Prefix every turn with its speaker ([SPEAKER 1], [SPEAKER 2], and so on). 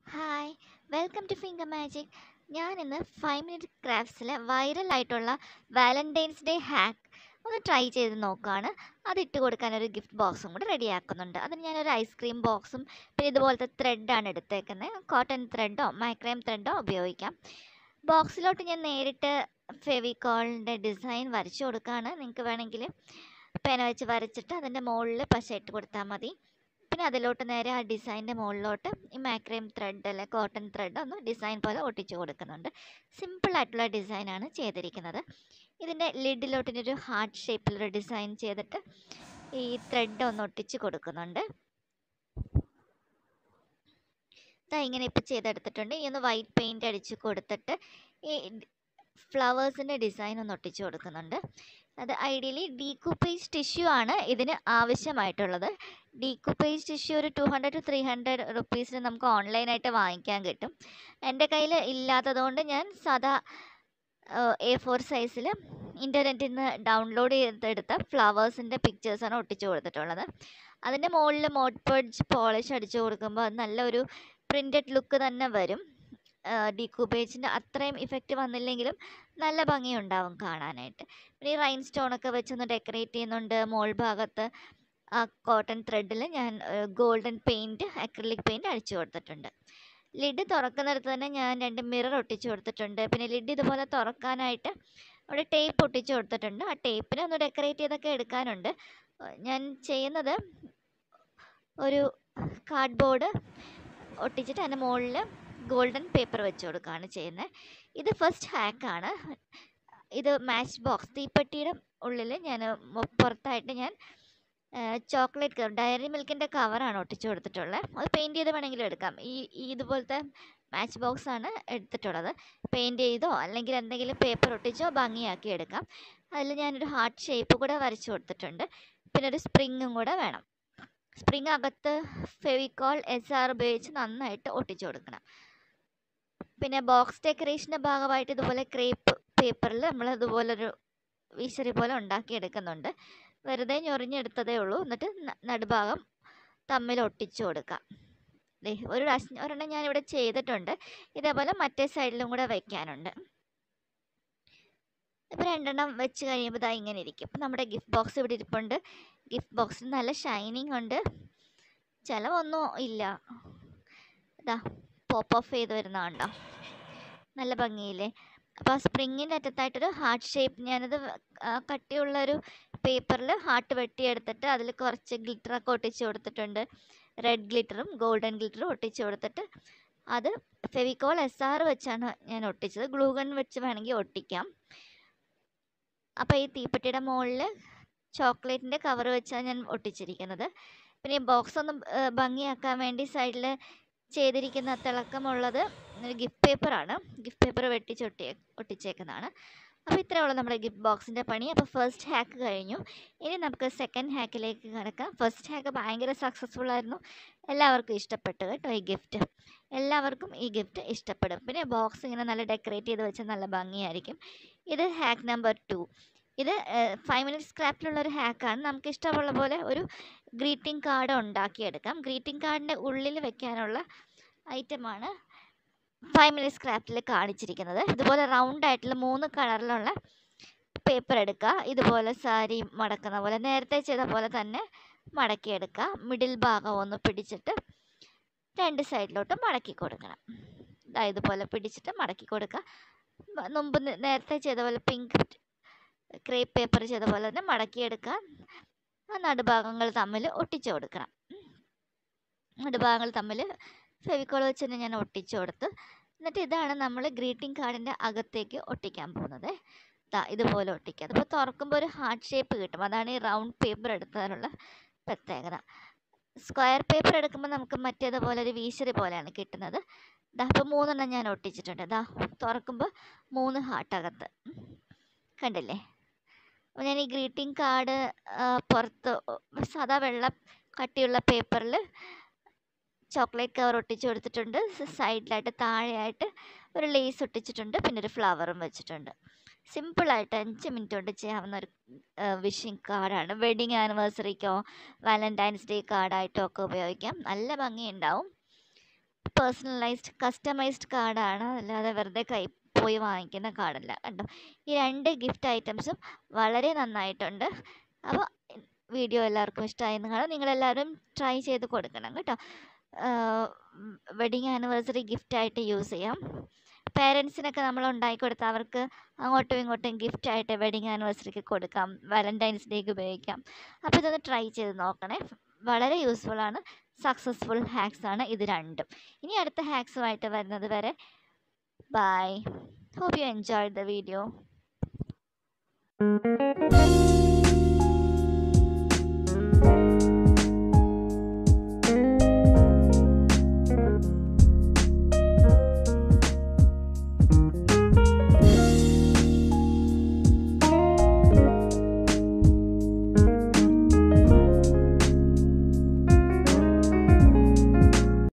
[SPEAKER 1] hi welcome to finger magic ഞാൻ ഇന്ന് five minute ക്രാഫ്റ്റ്സിലെ വൈറലായിട്ടുള്ള വാലൻറ്റൈൻസ് ഡേ ഹാക്ക് ഒന്ന് ട്രൈ ചെയ്ത് നോക്കുകയാണ് അത് ഇട്ട് കൊടുക്കാൻ ഒരു ഗിഫ്റ്റ് ബോക്സും കൂടെ റെഡിയാക്കുന്നുണ്ട് അതിന് ഞാനൊരു ഐസ്ക്രീം ബോക്സും പിന്നെ ഇതുപോലത്തെ ത്രെഡാണ് എടുത്തേക്കുന്നത് കോട്ടൺ ത്രെഡോ മൈക്രൈം ത്രെഡോ ഉപയോഗിക്കാം ബോക്സിലോട്ട് ഞാൻ നേരിട്ട് ഫെവിക്കോളിൻ്റെ ഡിസൈൻ വരച്ചു കൊടുക്കുകയാണ് നിങ്ങൾക്ക് വേണമെങ്കിൽ പേന വെച്ച് വരച്ചിട്ട് അതിൻ്റെ മുകളിൽ പശ ഇട്ട് കൊടുത്താൽ മതി പിന്നെ അതിലോട്ട് നേരെ ആ ഡിസൈൻ്റെ മുകളിലോട്ട് ഈ മാക്രൈം ത്രെഡ് അല്ലെ കോട്ടൺ ത്രെഡ് ഒന്ന് ഡിസൈൻ പോലെ ഒട്ടിച്ചു കൊടുക്കുന്നുണ്ട് സിമ്പിൾ ആയിട്ടുള്ള ഡിസൈനാണ് ചെയ്തിരിക്കുന്നത് ഇതിൻ്റെ ലിഡിലോട്ട് ഒരു ഹാർട്ട് ഷേപ്പിലൊരു ഡിസൈൻ ചെയ്തിട്ട് ഈ ത്രെഡ് ഒന്ന് ഒട്ടിച്ച് കൊടുക്കുന്നുണ്ട് ഇതാ ഇങ്ങനെ ഇപ്പോൾ ചെയ്തെടുത്തിട്ടുണ്ട് ഈ ഒന്ന് വൈറ്റ് പെയിൻറ് അടിച്ച് കൊടുത്തിട്ട് ഈ ഫ്ലവേഴ്സിൻ്റെ ഡിസൈൻ ഒന്ന് ഒട്ടിച്ച് കൊടുക്കുന്നുണ്ട് അത് ഐഡിയലി ഡീകൂപ്പേജ് ടിഷ്യൂ ആണ് ഇതിന് ആവശ്യമായിട്ടുള്ളത് ഡീകൂപ്പേജ് ടിഷ്യൂ ഒരു two hundred to three hundred റുപ്പീസിന് നമുക്ക് ഓൺലൈനായിട്ട് വാങ്ങിക്കാൻ കിട്ടും എൻ്റെ കയ്യിൽ ഇല്ലാത്തതുകൊണ്ട് ഞാൻ സാധാ എ ഫോർ സൈസിൽ ഇൻ്റർനെറ്റിൽ നിന്ന് ഡൗൺലോഡ് ചെയ്തെടുത്ത ഫ്ലവേഴ്സിൻ്റെ പിക്ചേഴ്സാണ് ഒട്ടിച്ചു കൊടുത്തിട്ടുള്ളത് അതിൻ്റെ മുകളിൽ മോഡ് പഡ്ജ് പോളിഷ് അടിച്ചു കൊടുക്കുമ്പോൾ അത് നല്ലൊരു പ്രിൻറ്റഡ് ലുക്ക് തന്നെ വരും ഡീകൂപ്പേജിൻ്റെ അത്രയും ഇഫക്റ്റ് വന്നില്ലെങ്കിലും നല്ല ഭംഗിയുണ്ടാവും കാണാനായിട്ട് പിന്നെ ഈ റൈൻ സ്റ്റോണൊക്കെ വെച്ചൊന്ന് ഡെക്കറേറ്റ് ചെയ്യുന്നുണ്ട് മോൾ ഭാഗത്ത് ആ കോട്ടൺ ത്രെഡിൽ ഞാൻ ഗോൾഡൻ പെയിൻറ്റ് അക്രിലിക് പെയിൻറ്റ് അടിച്ചു കൊടുത്തിട്ടുണ്ട് ലിഡ് തുറക്കുന്നിടത്ത് തന്നെ ഞാൻ രണ്ട് മിറർ ഒട്ടിച്ചു കൊടുത്തിട്ടുണ്ട് പിന്നെ ലിഡ് ഇതുപോലെ തുറക്കാനായിട്ട് അവിടെ ടേപ്പ് ഒട്ടിച്ചു കൊടുത്തിട്ടുണ്ട് ആ ടേപ്പിനെ ഒന്ന് ഡെക്കറേറ്റ് ചെയ്തൊക്കെ എടുക്കാനുണ്ട് ഞാൻ ചെയ്യുന്നത് ഒരു കാർഡ്ബോർഡ് ഒട്ടിച്ചിട്ട് അതിൻ്റെ മുകളിൽ ഗോൾഡൻ പേപ്പർ വെച്ച് കൊടുക്കുകയാണ് ചെയ്യുന്നത് ഇത് ഫസ്റ്റ് ഹാക്കാണ് ഇത് മാച്ച് ബോക്സ് തീപ്പെട്ടിയുടെ ഉള്ളിൽ ഞാൻ പുറത്തായിട്ട് ഞാൻ ചോക്ലേറ്റ് കവർ ഡയറി മിൽക്കിൻ്റെ കവറാണ് ഒട്ടിച്ചു കൊടുത്തിട്ടുള്ളത് അത് പെയിൻറ് ചെയ്ത് വേണമെങ്കിലും എടുക്കാം ഈ ഈ ഇതുപോലത്തെ മാച്ച് ബോക്സ് ആണ് എടുത്തിട്ടുള്ളത് പെയിൻറ് ചെയ്തോ അല്ലെങ്കിൽ എന്തെങ്കിലും പേപ്പർ ഒട്ടിച്ചോ ഭംഗിയാക്കി എടുക്കാം അതിൽ ഞാനൊരു ഹാർട്ട് ഷേപ്പ് കൂടെ വരച്ചു കൊടുത്തിട്ടുണ്ട് പിന്നെ ഒരു സ്പ്രിങ്ങും കൂടെ വേണം സ്പ്രിങ് അകത്ത് ഫെവിക്കോൾ എസ് ആർ ഉപയോഗിച്ച് നന്നായിട്ട് ഒട്ടിച്ചു കൊടുക്കണം പിന്നെ ബോക്സ് ഡെക്കറേഷൻ്റെ ഭാഗമായിട്ട് ഇതുപോലെ ക്രേപ്പ് പേപ്പറിൽ നമ്മൾ ഇതുപോലൊരു വിശറി പോലെ ഉണ്ടാക്കിയെടുക്കുന്നുണ്ട് വെറുതെ ഞൊറിഞ്ഞെടുത്തതേ ഉള്ളൂ എന്നിട്ട് നടുഭാഗം തമ്മിൽ ഒട്ടിച്ചു കൊടുക്കാം ദേ ഒരു പ്രാവശ്യം ഒരെണ്ണം ഞാനിവിടെ ചെയ്തിട്ടുണ്ട് ഇതേപോലെ മറ്റേ സൈഡിലും കൂടെ വയ്ക്കാനുണ്ട് ഇപ്പോൾ രണ്ടെണ്ണം വെച്ച് കഴിയുമ്പോൾ ഇതാ ഇങ്ങനെ ഇരിക്കും ഇപ്പം നമ്മുടെ ഗിഫ്റ്റ് ബോക്സ് ഇവിടെ ഇരിപ്പുണ്ട് ഗിഫ്റ്റ് ബോക്സിൽ നല്ല ഷൈനിങ് ഉണ്ട് ചിലവൊന്നും ഇല്ല ഇതാ പോപ്പ് ഓഫ് ചെയ്ത് വരുന്നതുണ്ടോ നല്ല ഭംഗിയില്ലേ അപ്പോൾ ആ സ്പ്രിങ്ങിൻ്റെ അറ്റത്തായിട്ടൊരു ഹാർട്ട് ഷേപ്പ് ഞാനത് കട്ടിയുള്ളൊരു പേപ്പറിൽ ഹാർട്ട് വെട്ടിയെടുത്തിട്ട് അതിൽ കുറച്ച് ഗ്ലിറ്ററൊക്കെ ഒട്ടിച്ച് കൊടുത്തിട്ടുണ്ട് റെഡ് ഗ്ലിറ്ററും ഗോൾഡൻ ഗ്ലിറ്ററും ഒട്ടിച്ച് കൊടുത്തിട്ട് അത് ഫെവിക്കോൾ എസ് ആർ വെച്ചാണ് ഞാൻ ഒട്ടിച്ചത് ഗ്ലൂഗൺ വെച്ച് വേണമെങ്കിൽ ഒട്ടിക്കാം അപ്പോൾ ഈ തീപ്പെട്ടിയുടെ മുകളിൽ ചോക്ലേറ്റിൻ്റെ കവർ വെച്ചാണ് ഞാൻ ഒട്ടിച്ചിരിക്കുന്നത് പിന്നെ ഈ ബോക്സ് ഒന്ന് ഭംഗിയാക്കാൻ വേണ്ടി സൈഡിൽ ചെയ്തിരിക്കുന്ന തിളക്കമുള്ളത് ഗിഫ്റ്റ് പേപ്പറാണ് ഗിഫ്റ്റ് പേപ്പർ വെട്ടിച്ചൊട്ടി ഒട്ടിച്ചേക്കുന്നതാണ് അപ്പോൾ ഇത്രയേ ഉള്ളൂ നമ്മുടെ ഗിഫ്റ്റ് ബോക്സിൻ്റെ പണി അപ്പോൾ ഫസ്റ്റ് ഹാക്ക് കഴിഞ്ഞു ഇനി നമുക്ക് സെക്കൻഡ് ഹാക്കിലേക്ക് കിടക്കാം ഫസ്റ്റ് ഹാക്ക് ഭയങ്കര സക്സസ്ഫുൾ ആയിരുന്നു എല്ലാവർക്കും ഇഷ്ടപ്പെട്ടു കേട്ടോ ഈ ഗിഫ്റ്റ് എല്ലാവർക്കും ഈ ഗിഫ്റ്റ് ഇഷ്ടപ്പെടും പിന്നെ ബോക്സ് ഇങ്ങനെ നല്ല ഡെക്കറേറ്റ് ചെയ്ത് വെച്ചാൽ നല്ല ഭംഗിയായിരിക്കും ഇത് ഹാക്ക് നമ്പർ ടു ഇത് ഫൈവ് മിനിറ്റ്സ് ക്രാഫ്റ്റിലുള്ള ഒരു ഹാക്കാണ് നമുക്ക് ഇഷ്ടമുള്ള പോലെ ഒരു ഗ്രീറ്റിംഗ് കാർഡ് ഉണ്ടാക്കിയെടുക്കാം ഗ്രീറ്റിംഗ് കാർഡിൻ്റെ ഉള്ളിൽ വെക്കാനുള്ള ഐറ്റമാണ് ഫൈവ് മിനിറ്റ്സ് ക്രാഫ്റ്റിൽ കാണിച്ചിരിക്കുന്നത് ഇതുപോലെ റൗണ്ട് ആയിട്ടുള്ള മൂന്ന് കളറിലുള്ള പേപ്പർ എടുക്കുക ഇതുപോലെ സാരി മടക്കുന്ന പോലെ നേരത്തെ ചെയ്ത പോലെ തന്നെ മടക്കിയെടുക്കുക മിഡിൽ ഭാഗം ഒന്ന് പിടിച്ചിട്ട് രണ്ട് സൈഡിലോട്ട് മടക്കി കൊടുക്കണം ഇതാ ഇതുപോലെ പിടിച്ചിട്ട് മടക്കി കൊടുക്കുക മുമ്പ് നേരത്തെ ചെയ്ത പോലെ പിങ്ക് ക്രേപ്പ് പേപ്പർ ചെയ്ത പോലെ തന്നെ മടക്കിയെടുക്കുക ആ നടുഭാഗങ്ങൾ തമ്മിൽ ഒട്ടിച്ചു കൊടുക്കണം നടുഭാഗങ്ങൾ തമ്മിൽ ഫെവിക്കോൾ വെച്ച് തന്നെ ഞാൻ ഒട്ടിച്ചു കൊടുത്ത് എന്നിട്ട് ഇതാണ് നമ്മൾ ഗ്രീറ്റിംഗ് കാർഡിൻ്റെ അകത്തേക്ക് ഒട്ടിക്കാൻ പോകുന്നത് ഇതാ ഇതുപോലെ ഒട്ടിക്കുക അതിപ്പോൾ തുറക്കുമ്പോൾ ഒരു ഹാർട്ട് ഷേപ്പ് കിട്ടും അതാണ് ഈ റൗണ്ട് പേപ്പർ എടുത്തതിനുള്ള പ്രത്യേകത സ്ക്വയർ പേപ്പർ എടുക്കുമ്പോൾ നമുക്ക് മറ്റേതുപോലെ ഒരു വീശറി പോലെയാണ് കിട്ടുന്നത് ഇതാ ഇപ്പോൾ മൂന്നെണ്ണം ഞാൻ ഒട്ടിച്ചിട്ടുണ്ട് ഇതാ തുറക്കുമ്പോൾ മൂന്ന് ഹാർട്ട് അകത്ത് കണ്ടില്ലേ അപ്പോൾ ഞാൻ ഈ ഗ്രീറ്റിംഗ് കാർഡ് പുറത്ത് സാധാ വെള്ള കട്ടിയുള്ള പേപ്പറിൽ ചോക്ലേറ്റ് കവർ ഒട്ടിച്ച് കൊടുത്തിട്ടുണ്ട് സൈഡിലായിട്ട് താഴെയായിട്ട് ഒരു ലേസ് ഒട്ടിച്ചിട്ടുണ്ട് പിന്നെ ഒരു ഫ്ലവറും വെച്ചിട്ടുണ്ട് സിമ്പിളായിട്ട് അഞ്ച് മിനിറ്റ് കൊണ്ട് ചെയ്യാവുന്ന ഒരു വിഷിംഗ് കാർഡാണ് വെഡിങ് ആനിവേഴ്സറിക്കോ വാലൻറ്റൈൻസ് ഡേ കാർഡായിട്ടോ ഒക്കെ ഉപയോഗിക്കാം നല്ല ഭംഗിയുണ്ടാവും പേഴ്സണലൈസ്ഡ് കസ്റ്റമൈസ്ഡ് കാർഡാണ് അല്ലാതെ വെറുതെ കൈ പോയി വാങ്ങിക്കുന്ന കാർഡല്ല കണ്ടോ ഈ രണ്ട് ഗിഫ്റ്റ് ഐറ്റംസും വളരെ നന്നായിട്ടുണ്ട് അപ്പോൾ വീഡിയോ എല്ലാവർക്കും ഇഷ്ടമായെന്ന് കാണാം നിങ്ങളെല്ലാവരും ട്രൈ ചെയ്ത് കൊടുക്കണം കേട്ടോ വെഡിങ് ആനിവേഴ്സറി ഗിഫ്റ്റായിട്ട് യൂസ് ചെയ്യാം പേരൻസിനൊക്കെ നമ്മൾ ഉണ്ടാക്കി കൊടുത്താൽ അവർക്ക് അങ്ങോട്ടും ഇങ്ങോട്ടും ഗിഫ്റ്റായിട്ട് വെഡിങ് ആനിവേഴ്സറിക്ക് കൊടുക്കാം വാലൻറ്റൈൻസ് ഡേക്ക് ഉപയോഗിക്കാം അപ്പോൾ ഇതൊന്ന് ട്രൈ ചെയ്ത് നോക്കണേ വളരെ യൂസ്ഫുൾ ആണ് സക്സസ്ഫുൾ ഹാക്സ് ആണ് ഇത് രണ്ടും ഇനി അടുത്ത ഹാക്സുമായിട്ട് വരുന്നത് വരെ bye hope you enjoy the video